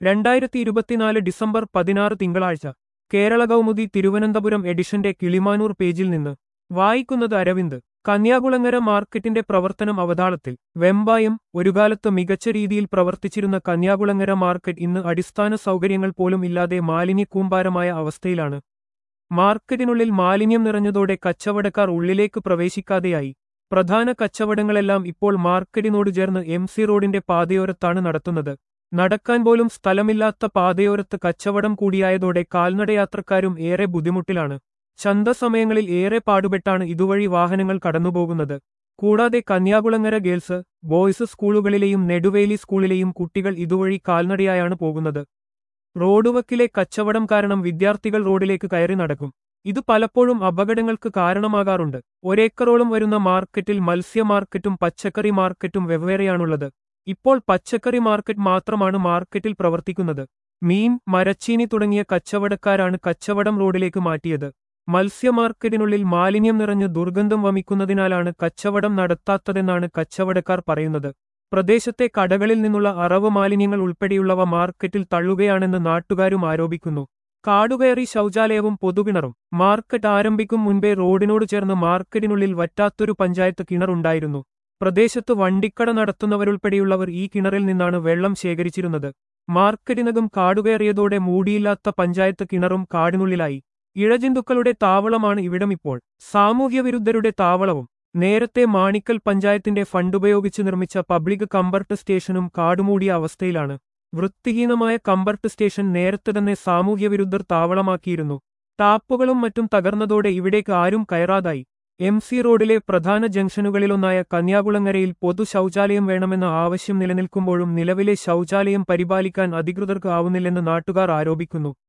രണ്ടായിരത്തി ഇരുപത്തിനാല് ഡിസംബർ പതിനാറ് തിങ്കളാഴ്ച കേരള കൗമുദി തിരുവനന്തപുരം എഡിഷന്റെ കിളിമാനൂർ പേജിൽ നിന്ന് വായിക്കുന്നത് അരവിന്ദ് കന്യാകുളങ്ങര മാർക്കറ്റിന്റെ പ്രവർത്തനം അവതാളത്തിൽ വെമ്പായം ഒരുകാലത്ത് മികച്ച രീതിയിൽ പ്രവർത്തിച്ചിരുന്ന കന്യാകുളങ്ങര മാർക്കറ്റ് ഇന്ന് അടിസ്ഥാന സൗകര്യങ്ങൾ പോലും ഇല്ലാതെ മാലിന്യക്കൂമ്പാരമായ അവസ്ഥയിലാണ് മാർക്കറ്റിനുള്ളിൽ മാലിന്യം നിറഞ്ഞതോടെ കച്ചവടക്കാർ ഉള്ളിലേക്ക് പ്രവേശിക്കാതെയായി പ്രധാന കച്ചവടങ്ങളെല്ലാം ഇപ്പോൾ മാർക്കറ്റിനോട് ചേർന്ന് എം സി റോഡിന്റെ പാതയോരത്താണ് നടത്തുന്നത് നടക്കാൻ പോലും സ്ഥലമില്ലാത്ത പാതയോരത്ത് കച്ചവടം കൂടിയായതോടെ കാൽനടയാത്രക്കാരും ഏറെ ബുദ്ധിമുട്ടിലാണ് ചന്തസമയങ്ങളിൽ ഏറെ പാടുപെട്ടാണ് ഇതുവഴി വാഹനങ്ങൾ കടന്നുപോകുന്നത് കൂടാതെ കന്യാകുളങ്ങര ഗേൾസ് ബോയ്സ് സ്കൂളുകളിലെയും നെടുവേലി സ്കൂളിലെയും കുട്ടികൾ ഇതുവഴി കാൽനടയായാണ് പോകുന്നത് റോഡുവക്കിലെ കച്ചവടം കാരണം വിദ്യാർത്ഥികൾ റോഡിലേക്ക് കയറി നടക്കും ഇത് പലപ്പോഴും അപകടങ്ങൾക്ക് കാരണമാകാറുണ്ട് ഒരേക്കറോളം വരുന്ന മാർക്കറ്റിൽ മത്സ്യ മാർക്കറ്റും പച്ചക്കറി മാർക്കറ്റും വെവ്വേറെയാണുള്ളത് ഇപ്പോൾ പച്ചക്കറി മാർക്കറ്റ് മാത്രമാണ് മാർക്കറ്റിൽ പ്രവർത്തിക്കുന്നത് മീൻ മരച്ചീനി തുടങ്ങിയ കച്ചവടക്കാരാണ് കച്ചവടം റോഡിലേക്ക് മാറ്റിയത് മത്സ്യ മാർക്കറ്റിനുള്ളിൽ മാലിന്യം നിറഞ്ഞ് ദുർഗന്ധം വമിക്കുന്നതിനാലാണ് കച്ചവടം നടത്താത്തതെന്നാണ് കച്ചവടക്കാർ പറയുന്നത് പ്രദേശത്തെ കടകളിൽ നിന്നുള്ള അറവ് മാലിന്യങ്ങൾ ഉൾപ്പെടെയുള്ളവ മാർക്കറ്റിൽ തള്ളുകയാണെന്ന് നാട്ടുകാരും ആരോപിക്കുന്നു കാടുകയറി ശൗചാലയവും പൊതുകിണറും മാർക്കറ്റ് ആരംഭിക്കും മുൻപേ റോഡിനോട് ചേർന്ന് മാർക്കറ്റിനുള്ളിൽ വറ്റാത്തൊരു പഞ്ചായത്ത് കിണറുണ്ടായിരുന്നു പ്രദേശത്ത് വണ്ടിക്കട നടത്തുന്നവരുൾപ്പെടെയുള്ളവർ ഈ കിണറിൽ നിന്നാണ് വെള്ളം ശേഖരിച്ചിരുന്നത് മാർക്കറ്റിനകം കാടുകയറിയതോടെ മൂടിയില്ലാത്ത പഞ്ചായത്ത് കിണറും കാടിനുള്ളിലായി ഇഴജന്തുക്കളുടെ താവളമാണ് ഇവിടം ഇപ്പോൾ സാമൂഹ്യവിരുദ്ധരുടെ താവളവും നേരത്തെ മാണിക്കൽ പഞ്ചായത്തിന്റെ ഫണ്ടുപയോഗിച്ച് നിർമ്മിച്ച പബ്ലിക് കമ്പർട്ട് സ്റ്റേഷനും കാടുമൂടിയ അവസ്ഥയിലാണ് വൃത്തിഹീനമായ കമ്പർട്ട് സ്റ്റേഷൻ നേരത്തെ തന്നെ സാമൂഹ്യവിരുദ്ധർ താവളമാക്കിയിരുന്നു ടാപ്പുകളും മറ്റും തകർന്നതോടെ ഇവിടേക്ക് ആരും കയറാതായി എം സി റോഡിലെ പ്രധാന ജംഗ്ഷനുകളിലൊന്നായ കന്യാകുളങ്ങരയിൽ പൊതു ശൗചാലയം വേണമെന്ന ആവശ്യം നിലനിൽക്കുമ്പോഴും നിലവിലെ ശൗചാലയം പരിപാലിക്കാൻ അധികൃതർക്ക് ആവുന്നില്ലെന്ന് നാട്ടുകാർ ആരോപിക്കുന്നു